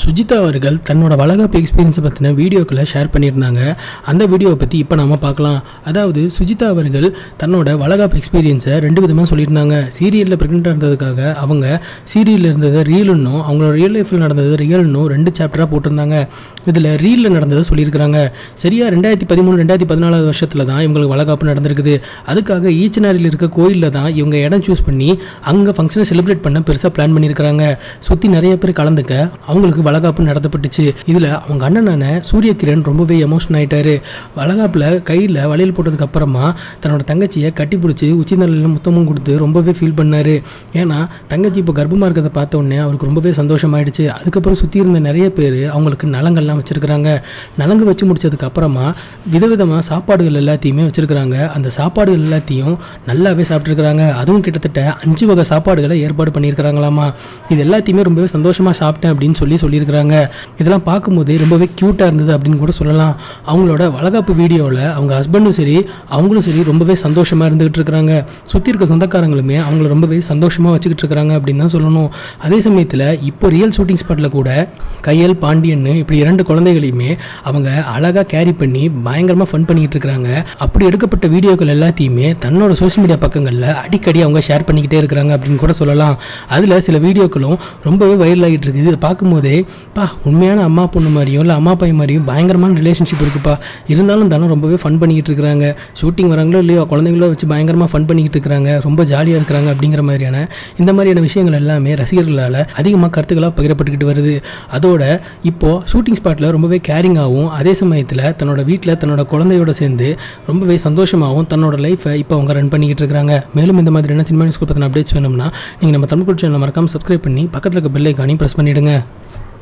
சுஜிதா அவர்கள் தன்னோட வளகாப்பு எக்ஸ்பீரியன்ஸை பற்றின வீடியோக்களை ஷேர் பண்ணியிருந்தாங்க அந்த வீடியோவை பற்றி இப்போ நாம பார்க்கலாம் அதாவது சுஜிதா அவர்கள் தன்னோட வளகாப்பு எக்ஸ்பீரியன்ஸை ரெண்டு விதமாக சொல்லியிருந்தாங்க சீரியலில் ப்ரெக்னெண்ட்டாக இருந்ததுக்காக அவங்க சீரியலில் இருந்ததை ரியல்னும் அவங்களோட ரியல் லைஃப்பில் நடந்தது ரியல்னும் ரெண்டு சாப்டராக போட்டிருந்தாங்க இதில் ரீலில் நடந்ததை சொல்லியிருக்கிறாங்க சரியா ரெண்டாயிரத்தி பதிமூணு ரெண்டாயிரத்தி பதினாலாவது வருஷத்தில் தான் இவங்களுக்கு வளகாப்பு நடந்திருக்குது அதுக்காக ஈச்சனாரில் இருக்க கோயிலில் தான் இவங்க இடம் சூஸ் பண்ணி அங்கே ஃபங்க்ஷனை செலிப்ரேட் பண்ண பெருசாக பிளான் பண்ணியிருக்கிறாங்க சுற்றி நிறைய பேர் கலந்துக்க அவங்களுக்கு வளகாப்பு நடத்தப்பட்டுச்சு இதில் அவங்க அண்ணனான சூரியகிரண் ரொம்பவே எமோஷன் ஆயிட்டாரு வளகாப்பில் கையில் வளையல் போட்டதுக்கு அப்புறமா தன்னோட தங்கச்சியை கட்டி பிடிச்சி உச்சி நல்ல முத்தமும் கொடுத்து ரொம்பவே ஃபீல் பண்ணாரு ஏன்னா தங்கச்சி இப்போ கர்ப்பமாக இருக்கிறத பார்த்த உடனே அவருக்கு ரொம்பவே சந்தோஷமாயிடுச்சு அதுக்கப்புறம் சுற்றி இருந்த நிறைய பேர் அவங்களுக்கு நலங்கள்லாம் வச்சுருக்கிறாங்க நலங்கு வச்சு முடிச்சதுக்கு அப்புறமா விதவிதமாக சாப்பாடுகள் எல்லாத்தையுமே வச்சுருக்கிறாங்க அந்த சாப்பாடுகள் எல்லாத்தையும் நல்லாவே சாப்பிட்ருக்குறாங்க அதுவும் கிட்டத்தட்ட அஞ்சு வகை சாப்பாடுகளை ஏற்பாடு பண்ணியிருக்கிறாங்களாமா இது எல்லாத்தையுமே ரொம்பவே சந்தோஷமாக சாப்பிட்டேன் அப்படின்னு சொல்லி சொல்லியிருக்கிறாங்க இதெல்லாம் பார்க்கும்போது ரொம்பவே க்யூட்டாக இருந்தது அப்படின்னு கூட சொல்லலாம் அவங்களோட வளகாப்பு வீடியோவில் அவங்க ஹஸ்பண்டும் சரி அவங்களும் சரி ரொம்பவே சந்தோஷமாக இருந்துகிட்டு இருக்கிறாங்க சுற்றி இருக்க சொந்தக்காரங்களுமே அவங்கள ரொம்பவே சந்தோஷமாக வச்சுக்கிட்டு இருக்கிறாங்க அப்படின்னு தான் சொல்லணும் அதே சமயத்தில் இப்போ ரியல் ஷூட்டிங் ஸ்பாட்டில் கூட கையல் பாண்டியன்னு இப்படி இரண்டு குழந்தைகளையுமே அவங்க அழகாக கேரி பண்ணி பயங்கரமாக ஃபன் பண்ணிக்கிட்டு இருக்கிறாங்க அப்படி எடுக்கப்பட்ட வீடியோக்கள் எல்லாத்தையுமே தன்னோட சோஷியல் மீடியா பக்கங்களில் அடிக்கடி அவங்க ஷேர் பண்ணிக்கிட்டே இருக்கிறாங்க அப்படின்னு கூட சொல்லலாம் அதில் சில வீடியோக்களும் ரொம்பவே வைரல் ஆகிட்டு இருக்குது இதை பார்க்கும்போதே பா உண்மையான அம்மா பொண்ணு மாதிரியும் இல்லை அம்மா பையன் மாதிரியும் பயங்கரமான ரிலேஷன்ஷிப் இருக்குப்பா இருந்தாலும் தானே ரொம்பவே ஃபன் பண்ணிக்கிட்டு இருக்கிறாங்க ஷூட்டிங் வராங்களோ இல்லையோ குழந்தைங்களோ வச்சு பயங்கரமாக ஃபன் பண்ணிக்கிட்டு இருக்கிறாங்க ரொம்ப ஜாலியாக இருக்கிறாங்க அப்படிங்கிற மாதிரியான இந்த மாதிரியான விஷயங்கள் எல்லாமே ரசிகர்களால் அதிகமாக கருத்துக்களாக பகிரப்பட்டுக்கிட்டு வருது அதோட இப்போது ஷூட்டிங் ஸ்பாட்டில் ரொம்பவே கேரிங்காகவும் அதே சமயத்தில் தன்னோட வீட்டில் தன்னோட குழந்தையோட சேர்ந்து ரொம்பவே சந்தோஷமாகவும் தன்னோட லைஃப்பை இப்போ அவங்க ரன் பண்ணிக்கிட்டு இருக்காங்க மேலும் இந்த மாதிரியான சினிமா நியூஸ் பற்றின அப்டேட்ஸ் வேணும்னா நீங்கள் நம்ம தமிழ் சேனலை மறக்காமல் சப்ஸ்கிரைப் பண்ணி பக்கத்தில் இருக்க பெல் ஐக்கானையும் ப்ரெஸ் பண்ணிவிடுங்க